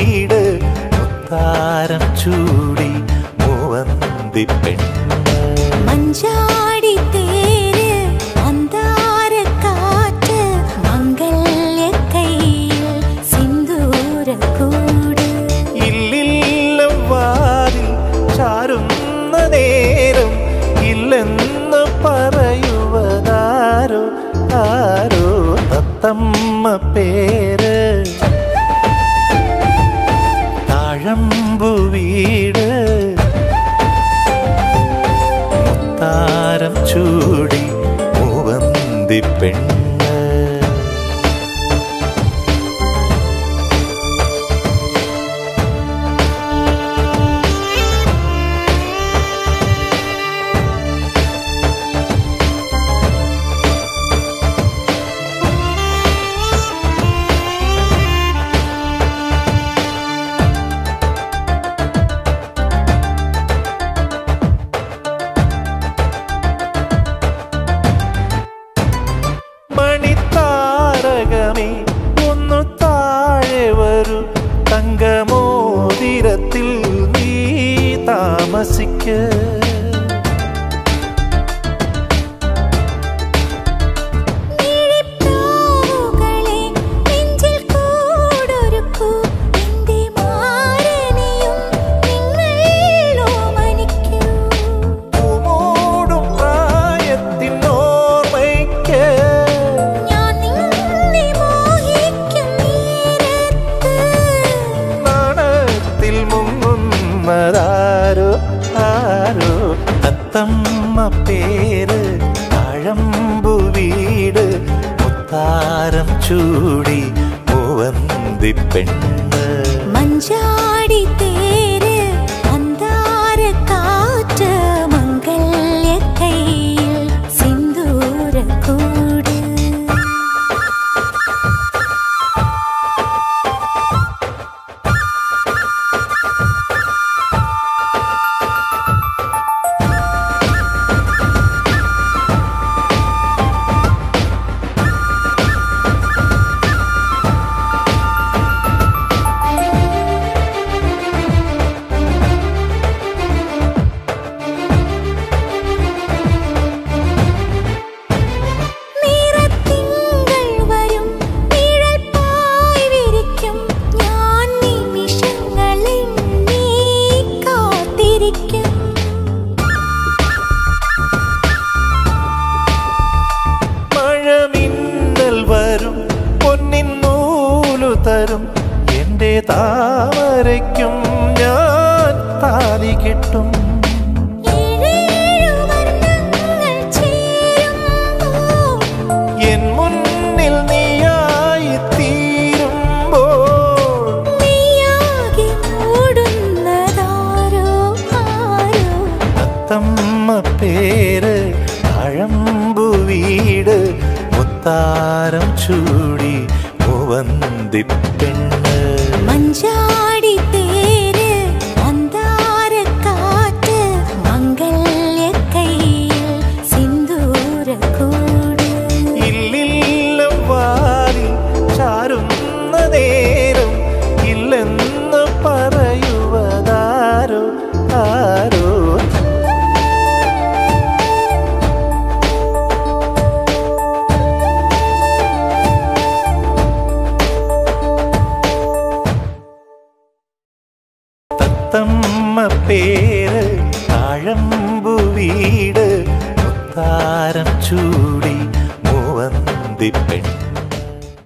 വീട് മുത്താരം ചൂടി മൂവന്തി പെണ്ണ് മഞ്ചാടി തേര് അന്താരക്കാറ്റ് മംഗല്യക്കൈയിൽ സിന്ദൂരക്കൂട് ഇല്ലില്ലം വാതിൽ ചാരുന്ന നേരം ഇല്ലെന്ന് പറയുവതാരോ ആരോ തത്തമ്മ പേര് താഴമ്പു വീട് മുത്താരം ചൂടി മൂവന്തി പെണ്ണ് മണിത്താരകമേ ഒന്നു താഴെ വരൂ തങ്കമോതിരത്തിൽ നീ താമസിക്ക മിഴിപ്രാവുകളെ നെഞ്ചിൽ കൂടൊരുക്കൂ എന്റെ മാരനെയും നിങ്ങൾ ഓമനിക്കൂ പൂമൂടും പ്രായത്തിൻ ഓർമ്മയ്ക്ക് ഞാൻ നിന്നെ മോഹിക്കും നേരത്ത് നാണത്തിൽ മുങ്ങുന്നതാരോ ആരോ തത്തമ്മ പേര് ആഴമ്പു വീട് മുത്താരം ചൂടി മൂവന്തി പെണ്ണ് മഞ്ചാടി തേര് അന്താരക്കാറ്റ് മംഗല്യക്കൈയിൽ സിന്ദൂരക്കൂട് നിറത്തിങ്കൾ വരും നിഴൽ പായ് വിരിക്കും ഞാൻ നിമിഷങ്ങളിൽ നീ കാത്തിരിക്കും മഴമിന്നൽ വരും പൊന്നിൻ നൂലു തരും എന്റെ താമരയ്ക്കും ഞാൻ താലി കെട്ടും ഏഴേഴു വർണ്ണങ്ങൾ ചേരുമ്പോൾ എൻ മുന്നിൽ നീയായി തീരുമ്പോൾ നീയാകെ മൂടുന്നതാരോ ആരോ അത്തമ്മ പേര് അഴമ്പു വീട് മുത്താരം ചൂടി മുവന്തി പെണ്ണ് മഞ്ചാടി തേര് അന്താരക്കാറ്റ് മംഗല്യക്കൈയിൽ സിന്ദൂരക്കൂട് ഇല്ലില്ലം വാരി ചാരുന്ന നേരം ഇല്ലെന്ന് പറയുവതാരോ ആരോ തത്തമ്മ പേര് ആഴമ്പു വീട് മുത്താരം ചൂടി മൂവന്തി പെണ്ണ്